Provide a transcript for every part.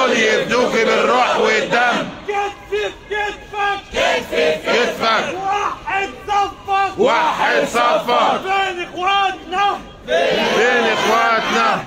دول يفدوك بالروح والدم كتف في كتفك كتف في كتفك واحد صفك وحد صفك فين اخواتنا فين اخواتنا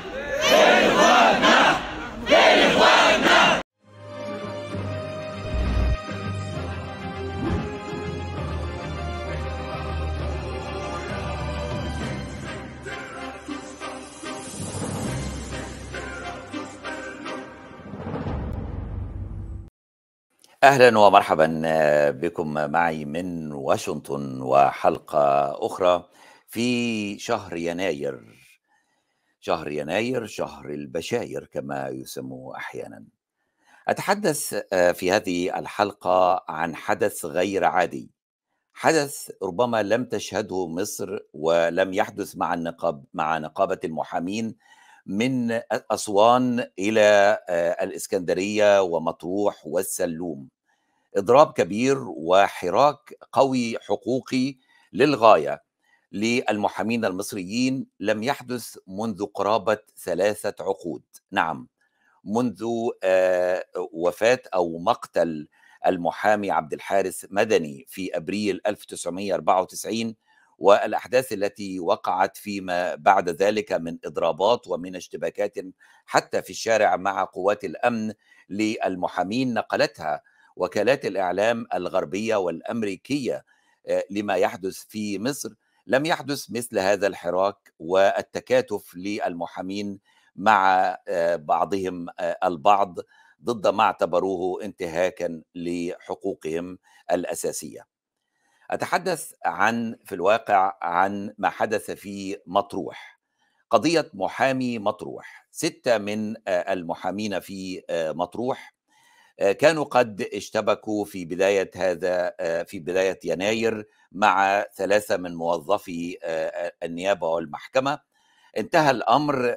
اهلا ومرحبا بكم معي من واشنطن وحلقه اخرى في شهر يناير شهر يناير شهر البشاير كما يسمى احيانا اتحدث في هذه الحلقه عن حدث غير عادي حدث ربما لم تشهده مصر ولم يحدث مع النقاب مع نقابه المحامين من اسوان الى الاسكندريه ومطروح والسلوم اضراب كبير وحراك قوي حقوقي للغايه للمحامين المصريين لم يحدث منذ قرابه ثلاثه عقود نعم منذ وفاه او مقتل المحامي عبد الحارث مدني في ابريل 1994 والاحداث التي وقعت فيما بعد ذلك من اضرابات ومن اشتباكات حتى في الشارع مع قوات الامن للمحامين نقلتها وكالات الاعلام الغربيه والامريكيه لما يحدث في مصر لم يحدث مثل هذا الحراك والتكاتف للمحامين مع بعضهم البعض ضد ما اعتبروه انتهاكا لحقوقهم الاساسيه. اتحدث عن في الواقع عن ما حدث في مطروح قضيه محامي مطروح سته من المحامين في مطروح كانوا قد اشتبكوا في بدايه هذا في بدايه يناير مع ثلاثه من موظفي النيابه والمحكمه انتهى الامر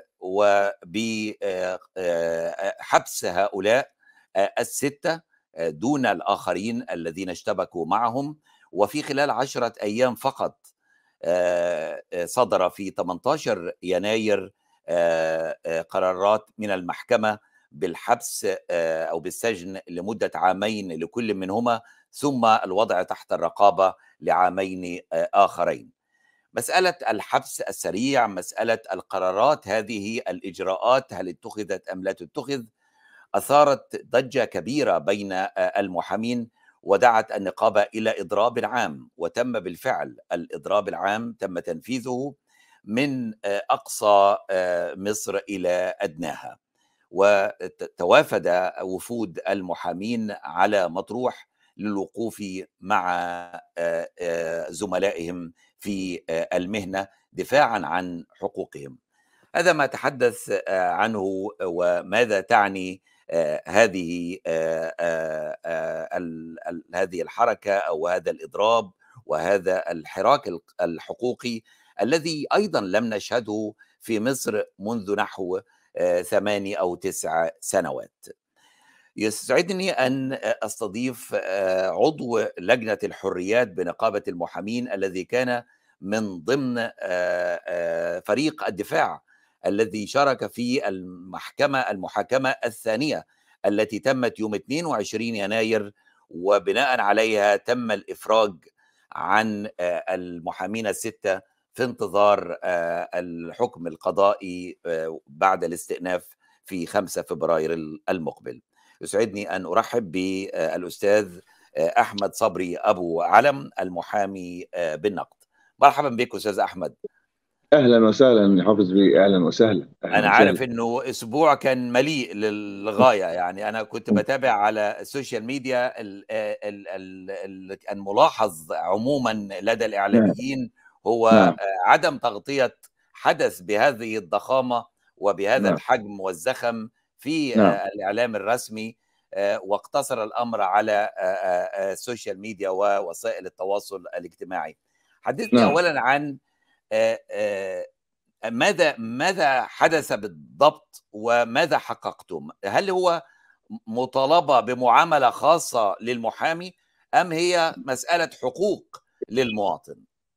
وبحبس هؤلاء السته دون الاخرين الذين اشتبكوا معهم وفي خلال عشرة أيام فقط صدر في 18 يناير قرارات من المحكمة بالحبس أو بالسجن لمدة عامين لكل منهما ثم الوضع تحت الرقابة لعامين آخرين مسألة الحبس السريع مسألة القرارات هذه الإجراءات هل اتخذت أم لا تتخذ أثارت ضجة كبيرة بين المحامين ودعت النقابه الى اضراب عام وتم بالفعل الاضراب العام تم تنفيذه من اقصى مصر الى ادناها وتوافد وفود المحامين على مطروح للوقوف مع زملائهم في المهنه دفاعا عن حقوقهم هذا ما تحدث عنه وماذا تعني هذه هذه الحركه او هذا الاضراب وهذا الحراك الحقوقي الذي ايضا لم نشهده في مصر منذ نحو ثماني او تسع سنوات. يسعدني ان استضيف عضو لجنه الحريات بنقابه المحامين الذي كان من ضمن فريق الدفاع الذي شارك في المحكمة المحاكمة الثانية التي تمت يوم 22 يناير وبناء عليها تم الإفراج عن المحامين الستة في انتظار الحكم القضائي بعد الاستئناف في 5 فبراير المقبل يسعدني أن أرحب بالأستاذ أحمد صبري أبو علم المحامي بالنقد مرحبا بك أستاذ أحمد اهلا وسهلا حافظ بي اهلا وسهلا أهلاً انا عارف انه اسبوع كان مليء للغايه يعني انا كنت بتابع على السوشيال ميديا ال ال ال الملاحظ عموما لدى الاعلاميين هو نعم. عدم تغطيه حدث بهذه الضخامه وبهذا نعم. الحجم والزخم في نعم. الاعلام الرسمي واقتصر الامر على السوشيال ميديا ووسائل التواصل الاجتماعي حدثني نعم. اولا عن ماذا ماذا حدث بالضبط وماذا حققتم؟ هل هو مطالبه بمعامله خاصه للمحامي ام هي مساله حقوق للمواطن؟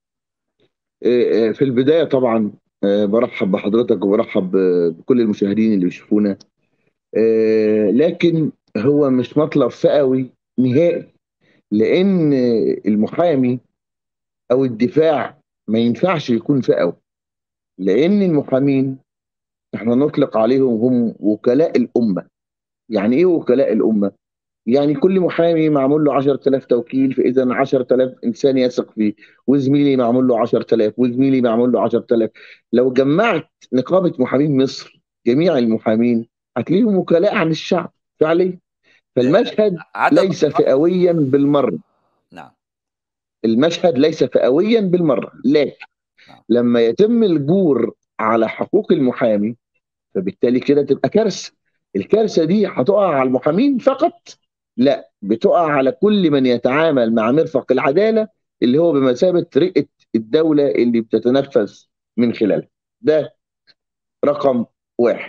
في البدايه طبعا برحب بحضرتك وبرحب بكل المشاهدين اللي بيشوفونا آه، لكن هو مش مطلب فئوي نهائي لان المحامي او الدفاع ما ينفعش يكون فئوي لان المحامين احنا نطلق عليهم هم وكلاء الامه يعني ايه وكلاء الامه يعني كل محامي معمول له 10000 توكيل فاذا 10000 انسان يثق فيه وزميلي معمول له 10000 وزميلي معمول له 10000 لو جمعت نقابه محامين مصر جميع المحامين هتلاقيهم وكلاء عن الشعب فعليا فالمشهد عدم ليس فئويا بالمره نعم المشهد ليس فئويا بالمره لكن نعم. لما يتم الجور على حقوق المحامي فبالتالي كده تبقى كارثه الكارثه دي هتقع على المحامين فقط لا بتقع على كل من يتعامل مع مرفق العداله اللي هو بمثابه رئه الدوله اللي بتتنفذ من خلالها ده رقم واحد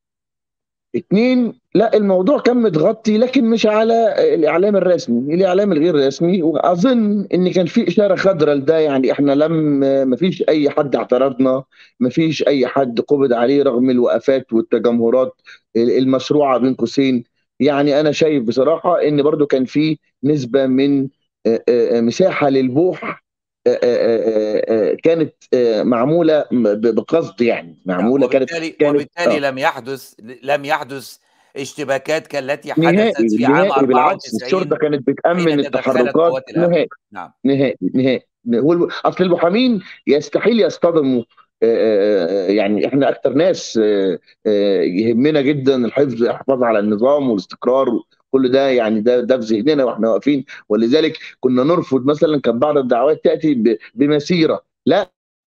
اتنين لا الموضوع كان متغطي لكن مش على الاعلام الرسمي الاعلام الغير رسمي واظن ان كان في اشاره خضراء لده يعني احنا لم ما فيش اي حد اعترضنا ما فيش اي حد قبض عليه رغم الوقفات والتجمهرات المشروعه بين قوسين يعني انا شايف بصراحه ان برضو كان في نسبه من آه، آه، مساحه للبوح آه، آه، آه، كانت آه، معموله ب- بقصد يعني معموله كانت وبالتالي كانت وبالتالي آه. لم يحدث لم يحدث اشتباكات كالتي نهائي حدثت في عام نهائي بالعكس 94 الشرطه كانت حين بتامن تدخلت التحركات قوات الامن نهائي نعم نهائي نهائي هو الم- اصل المحامين يستحيل يصطدموا آه، آه، يعني احنا اكتر ناس آه، آه، يهمنا جدا الحفظ الحفاظ على النظام والاستقرار كل ده يعني ده ده في ذهننا واحنا واقفين ولذلك كنا نرفض مثلا كان بعض الدعوات تاتي ب- بمسيره لا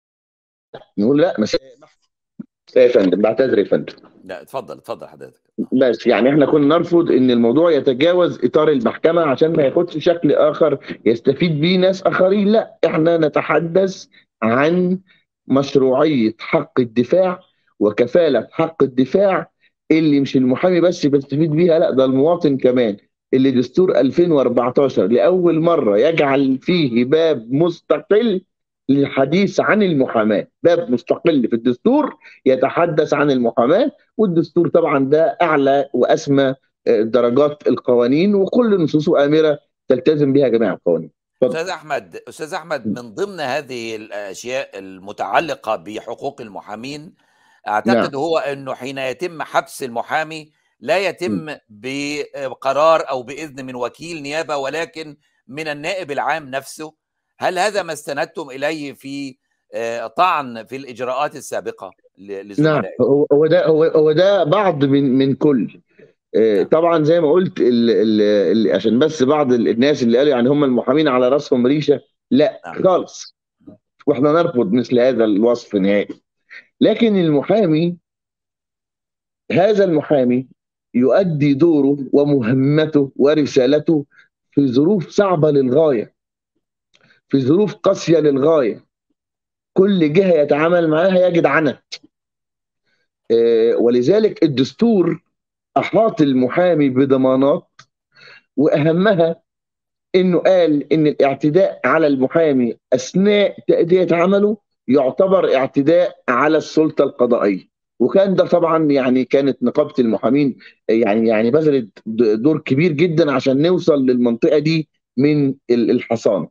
نقول لا مسيره يا فندم بعتذر يا فندم لا اتفضل اتفضل حضرتك بس يعني احنا كنا نرفض ان الموضوع يتجاوز اطار المحكمه عشان ما ياخدش شكل اخر يستفيد بيه ناس اخرين لا احنا نتحدث عن مشروعيه حق الدفاع وكفاله حق الدفاع اللي مش المحامي بس بيستفيد بيها لا ده المواطن كمان اللي دستور 2014 لاول مره يجعل فيه باب مستقل للحديث عن المحاماه باب مستقل في الدستور يتحدث عن المحاماه والدستور طبعا ده اعلى واسمى آه، درجات القوانين وكل نصوصه امره تلتزم بها جميع القوانين اتفضل. استاذ احمد استاذ احمد من ضمن هذه الاشياء المتعلقه بحقوق المحامين اعتقد نعم. هو انه حين يتم حبس المحامي لا يتم بقرار او باذن من وكيل نيابه ولكن من النائب العام نفسه هل هذا ما استندتم اليه في آه، طعن في الاجراءات السابقه ل- نعم لزملائكم هو هو ده هو, هو ده بعض من من كل آه، نعم. طبعا زي ما قلت ال ال ال عشان بس بعض ال- الناس اللي قالوا يعني هم المحامين على راسهم ريشه لا نعم. خالص واحنا نرفض مثل هذا الوصف نهائي لكن المحامي هذا المحامي يؤدي دوره ومهمته ورسالته في ظروف صعبه للغايه في ظروف قاسيه للغايه كل جهه يتعامل معاها يجد عنت آه، ولذلك الدستور احاط المحامي بضمانات واهمها انه قال ان الاعتداء على المحامي اثناء تاديه عمله يعتبر اعتداء على السلطه القضائيه وكان ده طبعا يعني كانت نقابه المحامين يعني يعني بذلت د- دور كبير جدا عشان نوصل للمنطقه دي من ال- الحصانه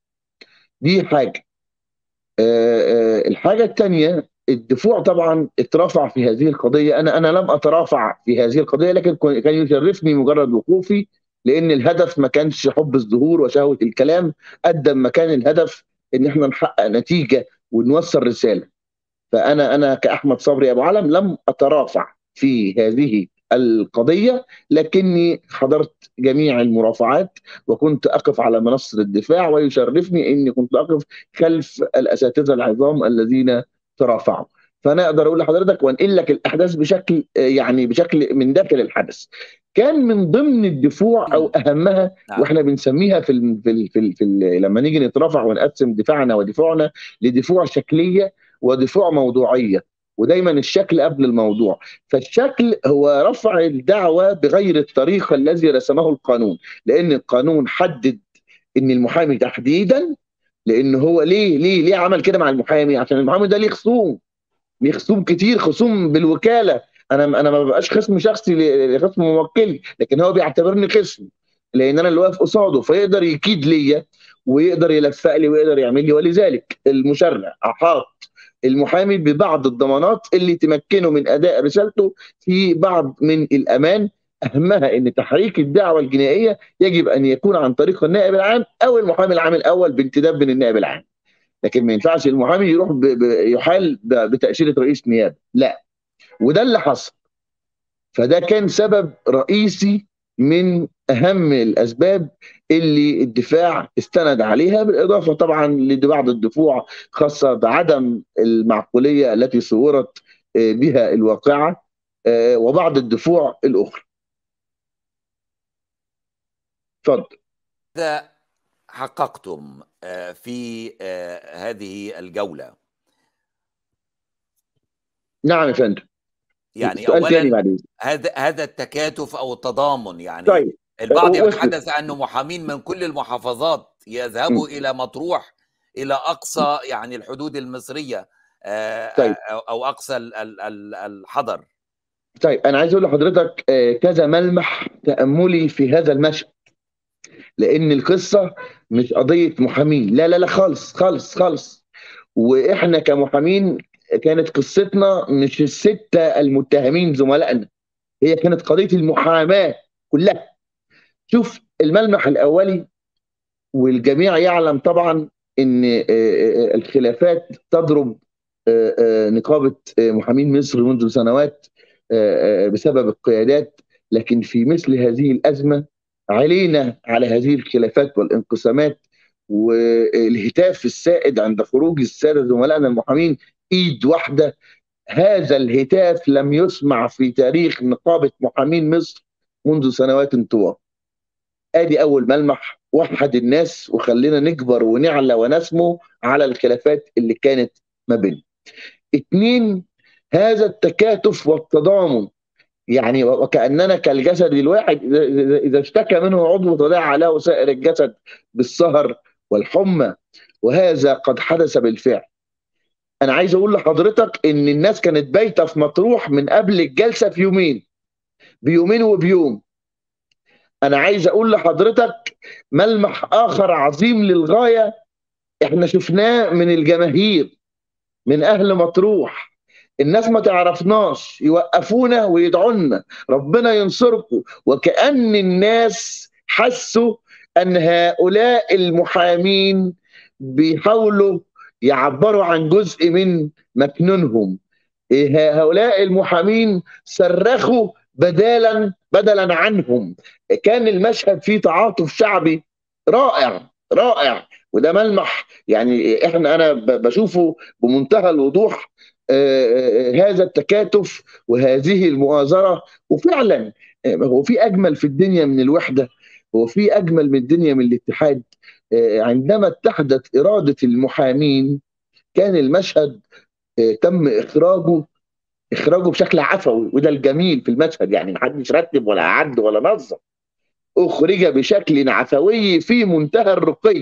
دي حاجه آه، آه، الحاجه الثانيه الدفوع طبعا اترفع في هذه القضيه انا انا لم اترافع في هذه القضيه لكن كن- كان يشرفني مجرد وقوفي لان الهدف ما كانش حب الظهور وشهوه الكلام قد ما كان الهدف ان احنا نحقق نتيجه ونوصل رساله فانا انا كاحمد صبري ابو علم لم اترافع في هذه القضيه لكني حضرت جميع المرافعات وكنت اقف على منصه الدفاع ويشرفني اني كنت اقف خلف الاساتذه العظام الذين ترافعوا فانا اقدر اقول لحضرتك وانقل لك الاحداث بشكل آه، يعني بشكل من داخل الحدث كان من ضمن الدفوع او اهمها نعم. واحنا بنسميها في ال في ال في, ال في ال لما نيجي نترافع ونقسم دفاعنا ودفاعنا لدفوع شكليه ودفوع موضوعيه ودايما الشكل قبل الموضوع فالشكل هو رفع الدعوه بغير الطريقه الذي رسمه القانون لان القانون حدد ان المحامي تحديدا لان هو ليه ليه ليه عمل كده مع المحامي عشان المحامي ده ليه خصوم ليه خصوم كتير خصوم بالوكاله انا انا ما ببقاش خصم شخصي ل- لخصم موكلي لكن هو بيعتبرني خصم لان انا اللي واقف قصاده فيقدر يكيد ليا ويقدر يلفق لي ويقدر يعمل لي ولذلك المشرع احاط المحامي ببعض الضمانات اللي تمكنه من اداء رسالته في بعض من الامان اهمها ان تحريك الدعوه الجنائيه يجب ان يكون عن طريق النائب العام او المحامي العام الاول بانتداب من النائب العام لكن ما ينفعش المحامي يروح ب... ب... يحال ب... بتاشيره رئيس نيابه لا وده اللي حصل فده كان سبب رئيسي من اهم الاسباب اللي الدفاع استند عليها بالاضافه طبعا لبعض الدفوع خاصه بعدم المعقوليه التي صورت آه، بها الواقعه آه، وبعض الدفوع الاخرى. اتفضل. ماذا حققتم آه، في آه، هذه الجولة نعم يا فندم. يعني سؤال تاني أولا بعدين. هذا هذا التكاتف أو التضامن يعني طيب البعض وصلت. يتحدث أنه محامين من كل المحافظات يذهبوا إلى مطروح إلى أقصى يعني الحدود المصرية آه، طيب. أو أو أقصى ال- ال- ال- الحضر طيب انا عايز اقول لحضرتك آه، كذا ملمح تاملي في هذا المشهد لان القصه مش قضيه محامين لا لا لا خالص خالص خالص واحنا كمحامين كانت قصتنا مش السته المتهمين زملائنا هي كانت قضيه المحاماه كلها شوف الملمح الاولي والجميع يعلم طبعا ان آه، آه، الخلافات تضرب آه، آه، نقابه آه، محامين مصر منذ سنوات آه، آه، بسبب القيادات لكن في مثل هذه الازمه علينا على هذه الخلافات والانقسامات والهتاف السائد عند خروج الساده زملائنا المحامين ايد واحده هذا الهتاف لم يسمع في تاريخ نقابه محامين مصر منذ سنوات طوال ادي اول ملمح وحد الناس وخلينا نكبر ونعلى ونسمو على الخلافات اللي كانت ما بيننا اتنين هذا التكاتف والتضامن يعني وكاننا كالجسد الواحد إذا- اذا إذا اشتكى منه عضو تداعى له سائر الجسد بالسهر والحمى وهذا قد حدث بالفعل انا عايز اقول لحضرتك ان الناس كانت بايته في مطروح من قبل الجلسه في يومين بيومين وبيوم انا عايز اقول لحضرتك ملمح اخر عظيم للغايه احنا شفناه من الجماهير من اهل مطروح الناس ما تعرفناش يوقفونا ويدعوا لنا ربنا ينصركم وكأن الناس حسوا ان هؤلاء المحامين بيحاولوا يعبروا عن جزء من مكنونهم إيه هؤلاء المحامين صرخوا بدلا بدلا عنهم كان المشهد فيه تعاطف شعبي رائع رائع وده ملمح يعني احنا انا ب- بشوفه بمنتهى الوضوح آه، آه، هذا التكاتف وهذه المؤازره وفعلا آه، هو في اجمل في الدنيا من الوحده هو في اجمل من الدنيا من الاتحاد آه، عندما اتحدت اراده المحامين كان المشهد آه، تم اخراجه اخراجه بشكل عفوي وده الجميل في المشهد يعني محدش رتب ولا عد ولا نظم اخرج بشكل عفوي في منتهى الرقي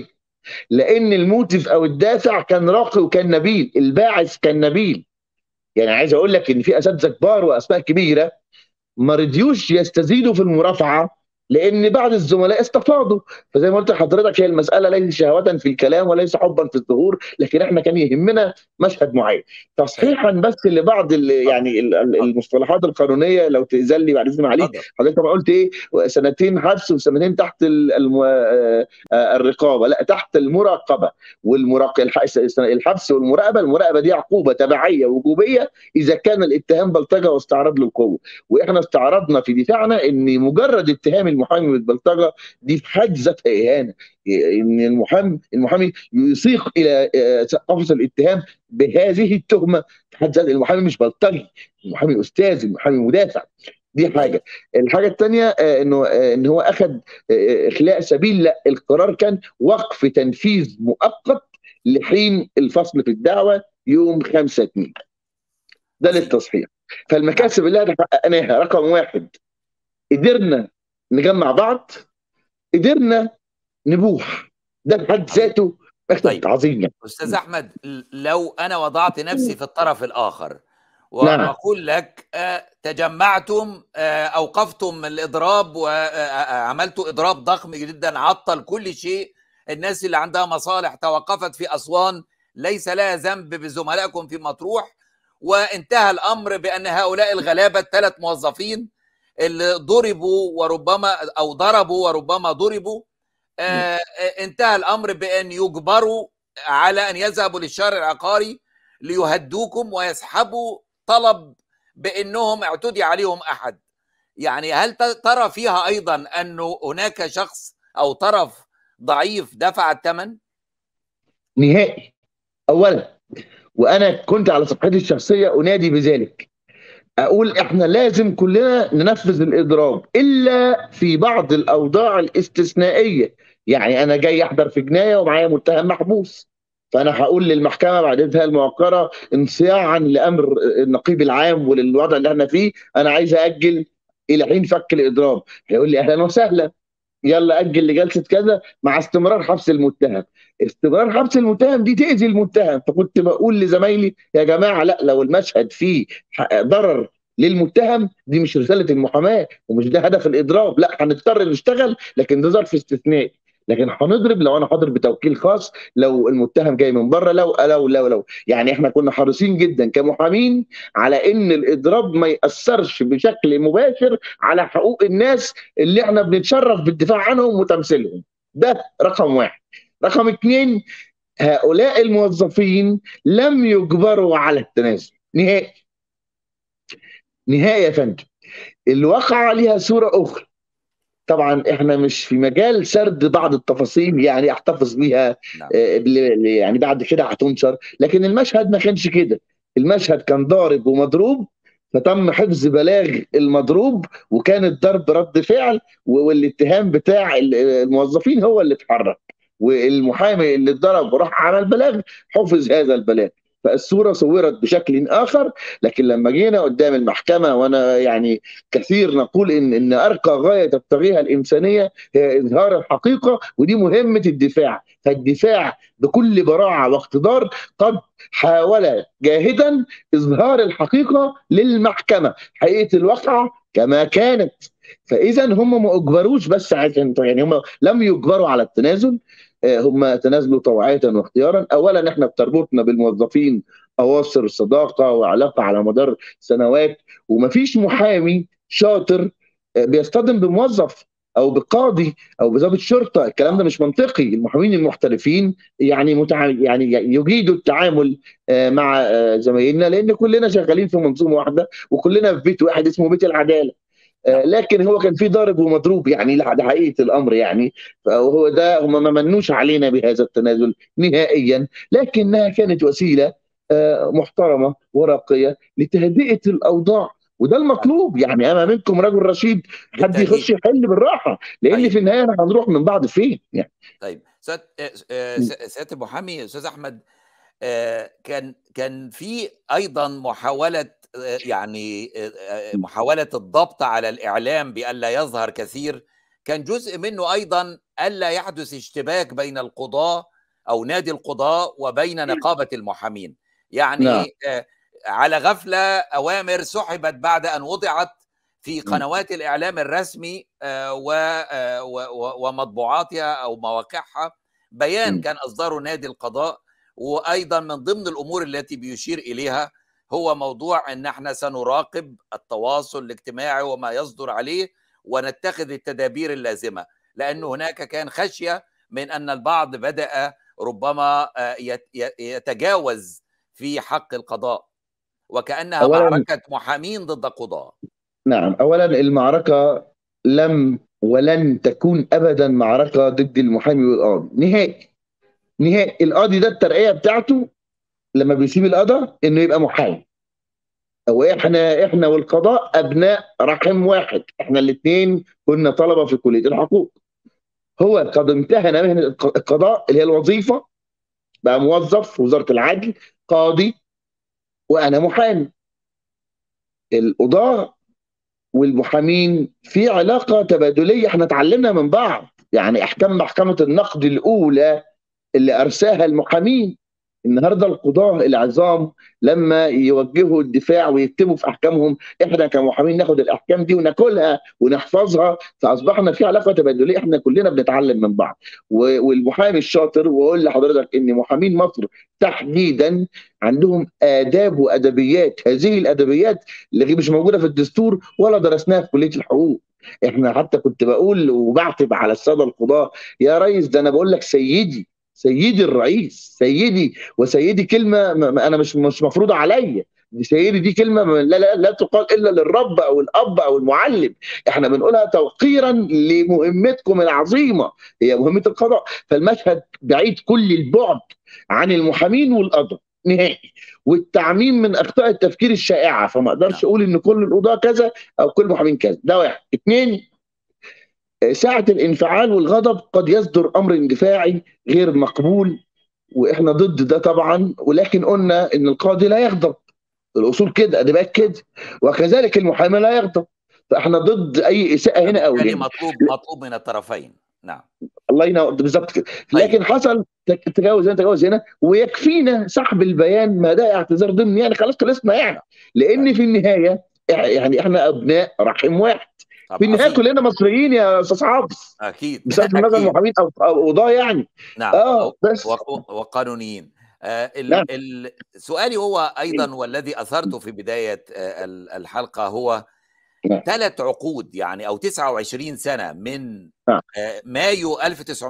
لان الموتيف او الدافع كان راقي وكان نبيل الباعث كان نبيل يعني عايز اقول لك ان في اساتذه كبار واسماء كبيره ما رضيوش يستزيدوا في المرافعه لان بعض الزملاء استفاضوا فزي ما قلت لحضرتك هي المساله ليس شهوه في الكلام وليس حبا في الظهور لكن احنا كان يهمنا مشهد معين تصحيحا بس لبعض ال- يعني ال- ال- المصطلحات القانونيه لو تاذن لي بعد اذن عليك اتفضل حضرتك طبعا قلت ايه سنتين حبس وسنتين تحت ال- الم... آه، آه، الرقابه لا تحت المراقبه والمراقبه الحبس والمراقبه المراقبه دي عقوبه تبعيه وجوبيه اذا كان الاتهام بلطجه واستعراض للقوه واحنا استعرضنا في دفاعنا ان مجرد اتهام المحامي بالبلطجه دي في حد ذاتها اهانه ان المحامي المحامي يسيق الى آه، قفص الاتهام بهذه التهمه في حد ذاتها المحامي مش بلطجي المحامي استاذ المحامي مدافع دي حاجه الحاجه الثانيه انه آه، ان هو اخذ آه، اخلاء سبيل لا القرار كان وقف تنفيذ مؤقت لحين الفصل في الدعوه يوم 5 2 ده عظيم. للتصحيح فالمكاسب اللي احنا حققناها رقم واحد قدرنا نجمع بعض قدرنا نبوح ده في حد ذاته مكسب طيب. عظيم يعني استاذ احمد ل- لو انا وضعت نفسي في الطرف الاخر نعم. واقول لك آه، تجمعتم آه، اوقفتم الاضراب وعملتوا اضراب ضخم جدا عطل كل شيء الناس اللي عندها مصالح توقفت في اسوان ليس لها ذنب بزملائكم في مطروح وانتهى الامر بان هؤلاء الغلابه الثلاث موظفين اللي ضربوا وربما او ضربوا وربما ضربوا آه، آه، انتهى الامر بان يجبروا على ان يذهبوا للشارع العقاري ليهدوكم ويسحبوا طلب بانهم اعتدي عليهم احد يعني هل ت- ترى فيها ايضا انه هناك شخص او طرف ضعيف دفع الثمن نهائي اولا وانا كنت على صفحتي الشخصيه انادي بذلك اقول احنا لازم كلنا ننفذ الاضراب الا في بعض الاوضاع الاستثنائيه يعني انا جاي احضر في جنايه ومعايا متهم محبوس فانا هقول للمحكمه بعد انتهاء الموقره انصياعا لامر النقيب العام وللوضع اللي احنا فيه انا عايز اجل الى حين فك الاضراب هيقول لي اهلا وسهلا يلا اجل لجلسه كذا مع استمرار حبس المتهم استمرار حبس المتهم دي تاذي المتهم فكنت بقول لزمايلي يا جماعه لا لو المشهد فيه ح- ضرر للمتهم دي مش رساله المحاماه ومش ده هدف الاضراب لا هنضطر نشتغل لكن ده ظرف استثنائي لكن هنضرب لو انا حاضر بتوكيل خاص لو المتهم جاي من بره لو لو لو لو يعني احنا كنا حريصين جدا كمحامين على ان الاضراب ما ياثرش بشكل مباشر على حقوق الناس اللي احنا بنتشرف بالدفاع عنهم وتمثيلهم ده رقم واحد رقم اثنين هؤلاء الموظفين لم يجبروا على التنازل نهائي نهائي يا فندم الواقع عليها صورة أخرى طبعا احنا مش في مجال سرد بعض التفاصيل يعني احتفظ بيها نعم. آه، ل- ل- يعني بعد كده هتنشر لكن المشهد ما كانش كده المشهد كان ضارب ومضروب فتم حفظ بلاغ المضروب وكان الضرب رد فعل و- والاتهام بتاع ال- الموظفين هو اللي اتحرك والمحامي اللي اتضرب وراح عمل بلاغ حفظ هذا البلاغ فالصوره صورت بشكل اخر لكن لما جينا قدام المحكمه وانا يعني كثير نقول ان ان ارقى غايه تبتغيها الانسانيه هي اظهار الحقيقه ودي مهمه الدفاع فالدفاع بكل براعه واقتدار قد حاول جاهدا اظهار الحقيقه للمحكمه حقيقه الواقعه كما كانت فاذا هم ما اجبروش بس عشان يعني هم لم يجبروا على التنازل آه، هم تنازلوا طوعيه واختيارا اولا احنا بتربطنا بالموظفين اواصر صداقه وعلاقه على مدار سنوات ومفيش محامي شاطر آه، بيصطدم بموظف او بقاضي او بضابط شرطه الكلام ده مش منطقي المحامين المحترفين يعني متع... يعني يجيدوا التعامل آه، مع آه، زمايلنا لان كلنا شغالين في منظومه واحده وكلنا في بيت واحد اسمه بيت العداله آه، لكن هو كان في ضارب ومضروب يعني لا ده حقيقه الامر يعني فهو ده هم ما منوش علينا بهذا التنازل نهائيا لكنها كانت وسيله آه، محترمه وراقيه لتهدئه الاوضاع وده المطلوب يعني انا منكم رجل رشيد حد بالتأكيد. يخش يحل بالراحه لان طيب. في النهايه احنا هنروح من بعض فين يعني طيب سياده آه، آه، سياده المحامي استاذ احمد آه، كان كان في ايضا محاوله آه، يعني آه، آه، محاوله الضبط على الاعلام بألا يظهر كثير كان جزء منه ايضا الا يحدث اشتباك بين القضاه او نادي القضاه وبين نقابه المحامين يعني نعم. آه، على غفله اوامر سحبت بعد ان وضعت في قنوات الاعلام الرسمي آه، و- آه، و- و- ومطبوعاتها او مواقعها بيان م. كان اصدره نادي القضاء وايضا من ضمن الامور التي بيشير اليها هو موضوع ان احنا سنراقب التواصل الاجتماعي وما يصدر عليه ونتخذ التدابير اللازمه لان هناك كان خشيه من ان البعض بدا ربما آه، يت- ي- يتجاوز في حق القضاء وكانها أولاً- معركه محامين ضد قضاه نعم اولا المعركه لم ولن تكون ابدا معركه ضد المحامي والقاضي نهائي نهائي القاضي ده الترقيه بتاعته لما بيسيب القضاء انه يبقى محامي او احنا احنا والقضاء ابناء رحم واحد احنا الاثنين كنا طلبه في كليه الحقوق هو قد امتهن مهنه الق- القضاء اللي هي الوظيفه بقى موظف في وزاره العدل قاضي وانا محامي القضاه والمحامين في علاقه تبادليه احنا اتعلمنا من بعض يعني احكام محكمه النقد الاولى اللي ارساها المحامين النهارده القضاه العظام لما يوجهوا الدفاع ويكتبوا في احكامهم احنا كمحامين ناخد الاحكام دي وناكلها ونحفظها فاصبحنا في علاقه تبادليه احنا كلنا بنتعلم من بعض و- والمحامي الشاطر واقول لحضرتك ان محامين مصر تحديدا عندهم اداب وادبيات هذه الادبيات اللي مش موجوده في الدستور ولا درسناها في كليه الحقوق احنا حتى كنت بقول وبعتب على الساده القضاه يا ريس ده انا بقول لك سيدي سيدي الرئيس سيدي وسيدي كلمه م- م- انا مش مش مفروضه عليا دي سيدي دي كلمه م- لا لا لا تقال الا للرب او الاب او المعلم احنا بنقولها توقيرا لمهمتكم العظيمه هي مهمه القضاء فالمشهد بعيد كل البعد عن المحامين والقضاء نهائي والتعميم من اخطاء التفكير الشائعه فما اقدرش اقول ان كل القضاه كذا او كل المحامين كذا ده واحد اثنين ساعة الانفعال والغضب قد يصدر أمر اندفاعي غير مقبول وإحنا ضد ده طبعا ولكن قلنا إن القاضي لا يغضب الأصول كده أدبات كده وكذلك المحامي لا يغضب فإحنا ضد أي إساءة هنا أو بالتالي هنا مطلوب مطلوب من الطرفين نعم الله ينور بالظبط كده طيب. لكن حصل تك- تجاوز هنا تجاوز هنا ويكفينا سحب البيان ما ده اعتذار ضمني يعني خلاص خلصنا يعني لأن في النهاية يعني إحنا أبناء رحم واحد طب في النهاية عظيم. كلنا مصريين يا أستاذ حافظ اكيد بصرف النظر أكيد. محامين أو أو قضاة يعني نعم اه و- بس وق- وقانونيين آه، ال- نعم. ال- سؤالي هو ايضا والذي اثرته في بدايه آه، ال- الحلقه هو نعم. ثلاث عقود يعني او 29 سنه من نعم. آه، مايو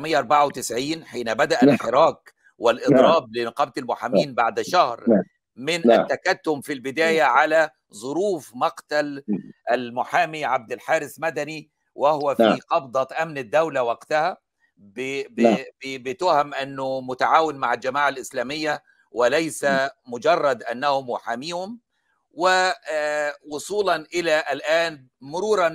1994 حين بدا نعم. الحراك والاضراب لنقابه المحامين بعد شهر نعم. من نعم. التكتم في البدايه على ظروف مقتل المحامي عبد الحارث مدني وهو في نعم. قبضه امن الدوله وقتها ب- ب- نعم. ب- بتهم انه متعاون مع الجماعه الاسلاميه وليس مجرد انه محاميهم ووصولا الى الان مرورا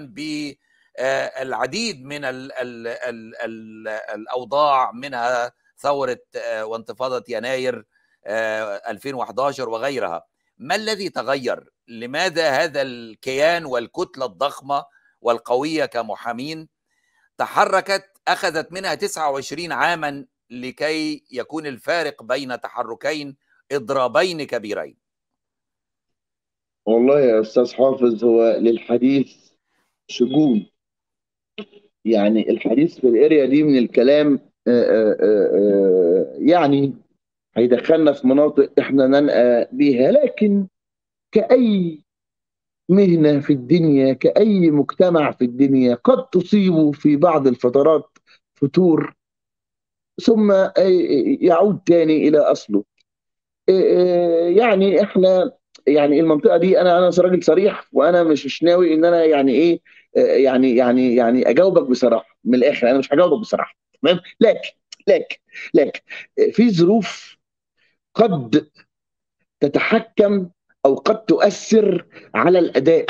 بالعديد من ال ال ال ال الاوضاع منها ثوره آه، وانتفاضه يناير آه، 2011 وغيرها ما الذي تغير لماذا هذا الكيان والكتله الضخمه والقويه كمحامين تحركت اخذت منها 29 عاما لكي يكون الفارق بين تحركين اضرابين كبيرين والله يا استاذ حافظ هو للحديث شجون يعني الحديث في الاريا دي من الكلام آه، آه، آه، آه، يعني هيدخلنا في مناطق احنا ننأى بيها لكن كأي مهنة في الدنيا كأي مجتمع في الدنيا قد تصيب في بعض الفترات فتور ثم آه، يعود تاني إلى أصله آه، يعني احنا يعني المنطقه دي انا انا راجل صريح وانا مش مش ناوي ان انا يعني ايه آه، يعني يعني يعني اجاوبك بصراحه من الاخر انا مش هجاوبك بصراحه تمام لكن لكن لكن آه، في ظروف قد تتحكم او قد تؤثر على الاداء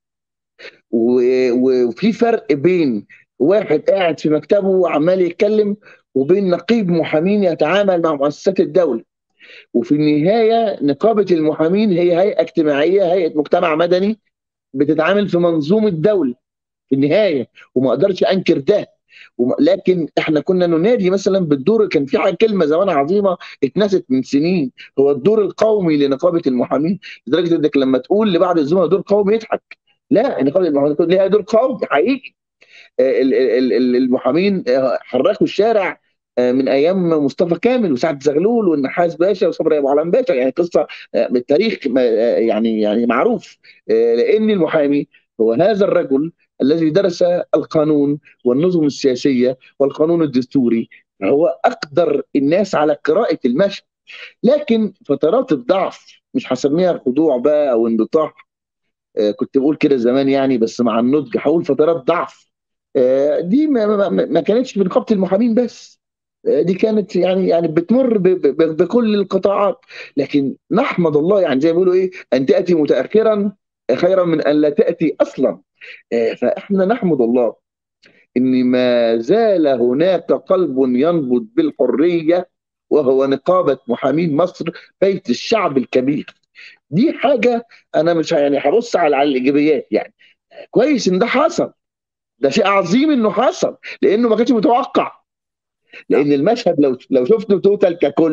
و- وفي فرق بين واحد قاعد في مكتبه وعمال يتكلم وبين نقيب محامين يتعامل مع مؤسسات الدوله وفي النهايه نقابه المحامين هي هيئه اجتماعيه هيئه مجتمع مدني بتتعامل في منظومه دوله في النهايه وما اقدرش انكر ده وم- لكن احنا كنا ننادي مثلا بالدور كان في حاجه كلمه زمان عظيمه اتنست من سنين هو الدور القومي لنقابه المحامين لدرجه انك لما تقول لبعض الزملاء دور قومي يضحك لا نقابه المحامين ليها دور قومي حقيقي آه، ال- ال- ال- المحامين آه، حركوا الشارع آه، من ايام مصطفى كامل وسعد زغلول والنحاس باشا وصبري ابو علام باشا يعني قصه آه، بالتاريخ ما- آه، يعني يعني معروف آه، لان المحامي هو هذا الرجل الذي درس القانون والنظم السياسيه والقانون الدستوري هو اقدر الناس على قراءه المشهد لكن فترات الضعف مش هسميها خضوع بقى او انبطاح آه، كنت بقول كده زمان يعني بس مع النضج هقول فترات ضعف آه، دي ما, ما, ما ما كانتش في نقابه المحامين بس آه، دي كانت يعني يعني بتمر ب- ب- بكل القطاعات لكن نحمد الله يعني زي ما بيقولوا ايه ان تاتي متاخرا خيرا من ان لا تاتي اصلا آه، فاحنا نحمد الله ان ما زال هناك قلب ينبض بالحريه وهو نقابه محامين مصر بيت الشعب الكبير دي حاجه انا مش يعني هبص على على الايجابيات يعني كويس ان ده حصل ده شيء عظيم انه حصل لانه ما كانش متوقع لان المشهد لو لو شفته توتال ككل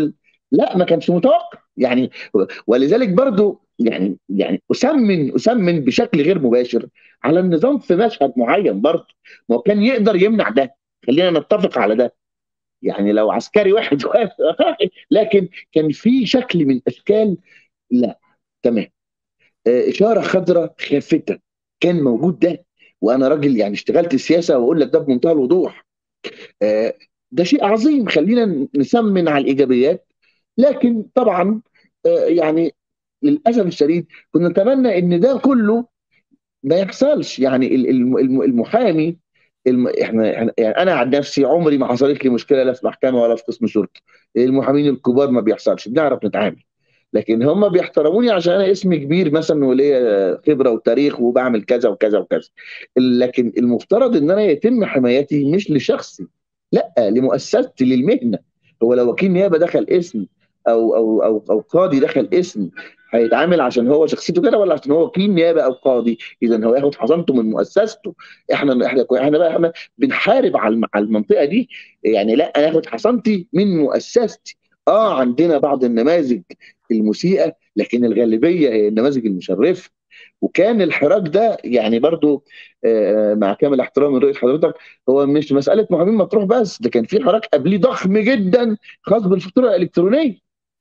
لا ما كانش متوقع يعني ولذلك برضو يعني يعني اسمن اسمن بشكل غير مباشر على النظام في مشهد معين برضو ما هو كان يقدر يمنع ده خلينا نتفق على ده يعني لو عسكري واحد واقف لكن كان في شكل من اشكال لا تمام آه، اشاره خضراء خافته كان موجود ده وانا راجل يعني اشتغلت السياسه واقول لك ده بمنتهى الوضوح آه، ده شيء عظيم خلينا نسمن على الايجابيات لكن طبعا آه، يعني للاسف الشديد كنا نتمنى ان ده كله ما يحصلش يعني ال- الم- الم- المحامي الم... احنا إحنا- يعني انا عن نفسي عمري ما حصلت لي مشكله لا في محكمه ولا في قسم شرطه المحامين الكبار ما بيحصلش بنعرف نتعامل لكن هم بيحترموني عشان انا اسمي كبير مثلا وليا خبره وتاريخ وبعمل كذا وكذا وكذا لكن المفترض ان انا يتم حمايتي مش لشخصي لا لمؤسستي للمهنه هو لو وكيل نيابه دخل اسم او او او او قاضي دخل اسم هيتعامل عشان هو شخصيته كده ولا عشان هو وكيل نيابه او قاضي اذا هو ياخد حصانته من مؤسسته احنا احنا احنا بقى احنا بنحارب على الم- على المنطقه دي يعني لا انا اخد حصانتي من مؤسستي اه عندنا بعض النماذج المسيئه لكن الغالبيه هي النماذج المشرفه وكان الحراك ده يعني برضو آه، مع كامل احترامي لرؤيه حضرتك هو مش مساله محامين مطروح بس ده كان في حراك قبليه ضخم جدا خاص بالفاتوره الالكترونيه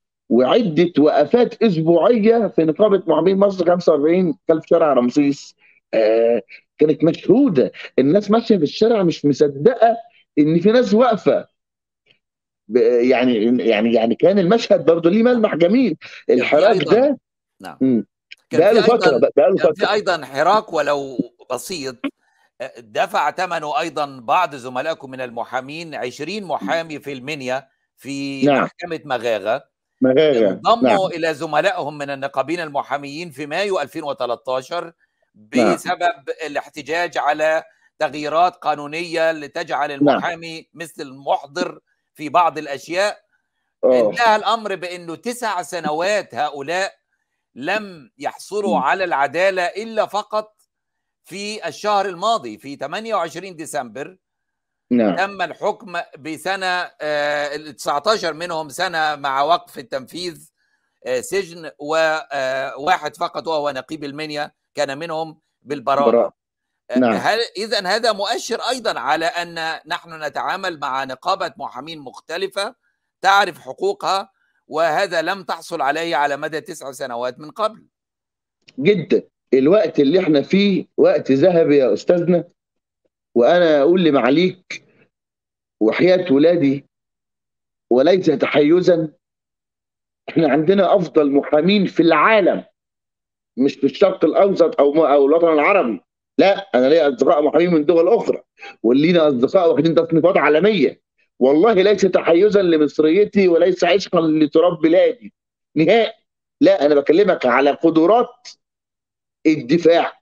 وعده وقفات اسبوعيه في نقابه محامين مصر 45 خلف شارع رمسيس آه كانت مشهوده الناس ماشيه في الشارع مش مصدقه ان في ناس واقفه ب- يعني يعني يعني كان المشهد برضه ليه ملمح جميل الحراك أيضاً- ده نعم مم. كان بقاله في فتره ايضا بقاله كان فتره في ايضا حراك ولو بسيط دفع ثمنه ايضا بعض زملائكم من المحامين 20 محامي في المنيا في نعم. محكمه مغاغه مغاغه انضموا نعم الى زملائهم من النقابين المحاميين في مايو 2013 نعم. بسبب الاحتجاج على تغييرات قانونيه لتجعل المحامي مثل المحضر في بعض الاشياء اه انتهى الامر بانه تسع سنوات هؤلاء لم يحصلوا م. على العداله الا فقط في الشهر الماضي في 28 ديسمبر نعم تم الحكم بسنه آه، ال 19 منهم سنه مع وقف التنفيذ آه، سجن وواحد فقط وهو نقيب المنيا كان منهم بالبراءه براءة. نعم. هل اذا هذا مؤشر ايضا على ان نحن نتعامل مع نقابه محامين مختلفه تعرف حقوقها وهذا لم تحصل عليه على مدى تسع سنوات من قبل جدا الوقت اللي احنا فيه وقت ذهبي يا استاذنا وانا اقول لمعاليك وحياه ولادي وليس تحيزا احنا عندنا افضل محامين في العالم مش في الشرق الاوسط او او الوطن العربي لا انا ليا اصدقاء محامين من دول اخرى ولينا اصدقاء واخدين تصنيفات عالميه والله ليس تحيزا لمصريتي وليس عشقا لتراب بلادي نهائي لا انا بكلمك على قدرات الدفاع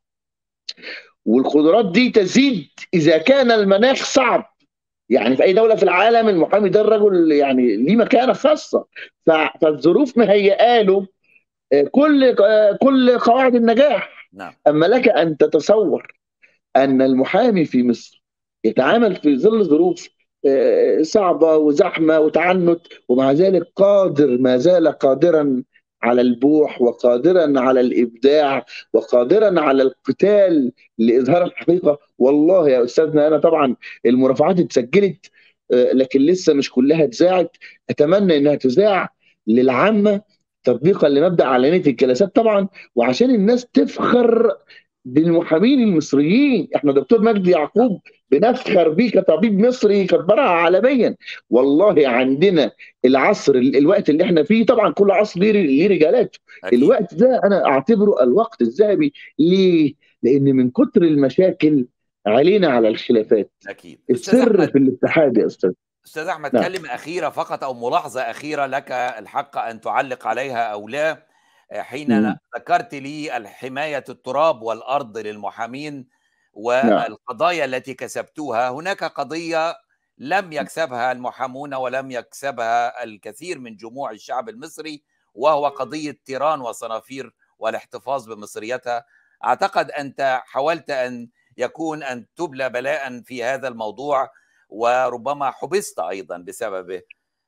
والقدرات دي تزيد اذا كان المناخ صعب يعني في اي دوله في العالم المحامي ده الرجل يعني ليه مكانه خاصه ف- فالظروف مهيئه له آه، كل آه، كل قواعد النجاح نعم اما لك ان تتصور ان المحامي في مصر يتعامل في ظل ظروف آه، صعبه وزحمه وتعنت ومع ذلك قادر ما زال قادرا على البوح وقادرا على الابداع وقادرا على القتال لاظهار الحقيقه والله يا استاذنا انا طبعا المرافعات اتسجلت آه، لكن لسه مش كلها اتذاعت اتمنى انها تذاع للعامه تطبيقا لمبدا علانيه الجلسات طبعا وعشان الناس تفخر بالمحامين المصريين احنا دكتور مجدي يعقوب بنفخر بيه كطبيب مصري كبرها عالميا والله عندنا العصر ال- الوقت اللي احنا فيه طبعا كل عصر ليه ليه رجالاته أكيد. الوقت ده انا اعتبره الوقت الذهبي ليه؟ لان من كتر المشاكل علينا على الخلافات اكيد استاذ السر احمد في الاتحاد يا استاذ استاذ احمد نعم. كلمه اخيره فقط او ملاحظه اخيره لك الحق ان تعلق عليها او لا حين مم. ذكرت لي الحمايه التراب والارض للمحامين والقضايا التي كسبتوها هناك قضيه لم يكسبها المحامون ولم يكسبها الكثير من جموع الشعب المصري وهو قضيه تيران وصنافير والاحتفاظ بمصريتها اعتقد انت حاولت ان يكون ان تبلى بلاء في هذا الموضوع وربما حبست ايضا بسببه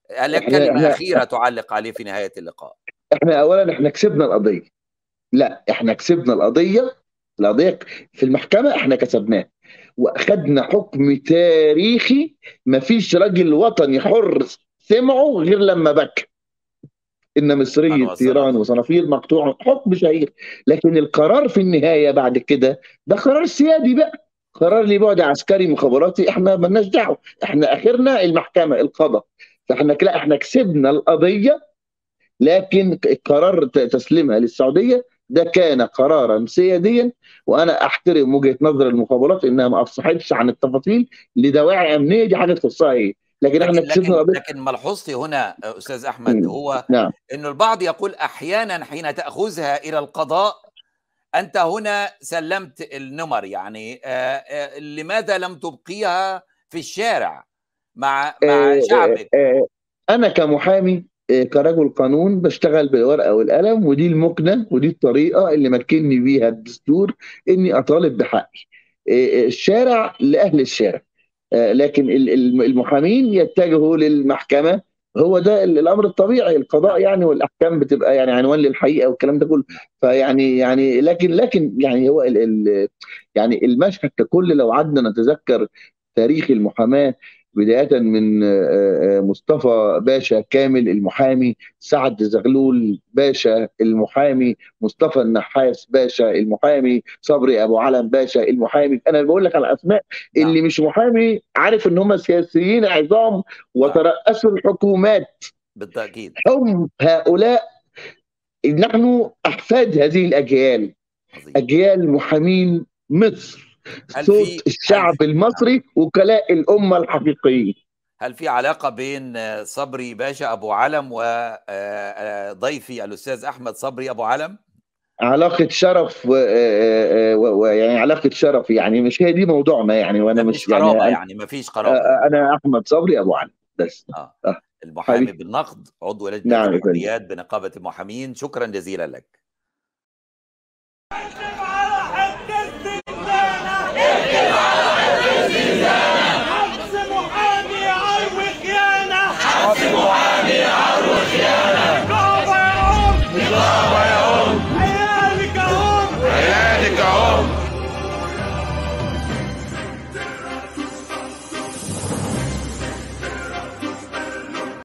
لك إحنا- كلمة إحنا- أخيرة تعلق عليه في نهاية اللقاء احنا اولا احنا كسبنا القضيه لا احنا كسبنا القضيه القضيه في المحكمه احنا كسبناها واخدنا حكم تاريخي ما فيش راجل وطني حر سمعه غير لما بكى ان مصري أنا تيران وصلت. وصنافير مقطوع حكم شهير لكن القرار في النهايه بعد كده ده قرار سيادي بقى قرار ليه بعد عسكري مخابراتي احنا مالناش دعوه احنا اخرنا المحكمه القضاء فاحنا لا احنا كسبنا القضيه لكن قرار ت- تسليمها للسعوديه ده كان قرارا سياديا وانا احترم وجهه نظر المخابرات انها ما افصحتش عن التفاصيل لدواعي امنيه دي حاجه تخصها هي لكن احنا لكن كسبنا لكن, القضيه لكن ملحوظتي هنا أستاذ أحمد مم. هو نعم أن البعض يقول أحيانا حين تأخذها إلى القضاء أنت هنا سلمت النمر يعني آه، آه، لماذا لم تبقيها في الشارع مع مع آه، شعبك آه، آه، انا كمحامي آه، كرجل قانون بشتغل بالورقه والقلم ودي المكنه ودي الطريقه اللي مكنني بيها الدستور اني اطالب بحقي آه، آه، الشارع لاهل الشارع آه، لكن ال- ال- المحامين يتجهوا للمحكمه هو ده ال- الامر الطبيعي القضاء يعني والاحكام بتبقى يعني عنوان للحقيقه والكلام ده كله فيعني يعني لكن لكن يعني هو ال ال يعني المشهد ككل لو قعدنا نتذكر تاريخ المحاماه بدايه من آه، آه، مصطفى باشا كامل المحامي سعد زغلول باشا المحامي مصطفى النحاس باشا المحامي صبري ابو علم باشا المحامي انا بقول لك على اسماء نعم. اللي مش محامي عارف ان هم سياسيين عظام وترأسوا الحكومات بالتأكيد هم هؤلاء نحن احفاد هذه الاجيال عظيم اجيال محامين مصر هل صوت في- الشعب هل في- المصري وكلاء الامه الحقيقيين هل في علاقة بين آه، صبري باشا أبو علم وضيفي الأستاذ أحمد صبري أبو علم؟ علاقه شرف و- آه، آه، و- ويعني علاقه شرف يعني مش هي دي موضوعنا يعني وانا مش مش يعني قرابة أنا- يعني ما فيش قرابة آه، انا احمد صبري ابو علي بس آه. آه. المحامي حبيبي. بالنقد عضو لجنة نعم يا فندم. الحريات بنقابة المحامين شكرا جزيلا لك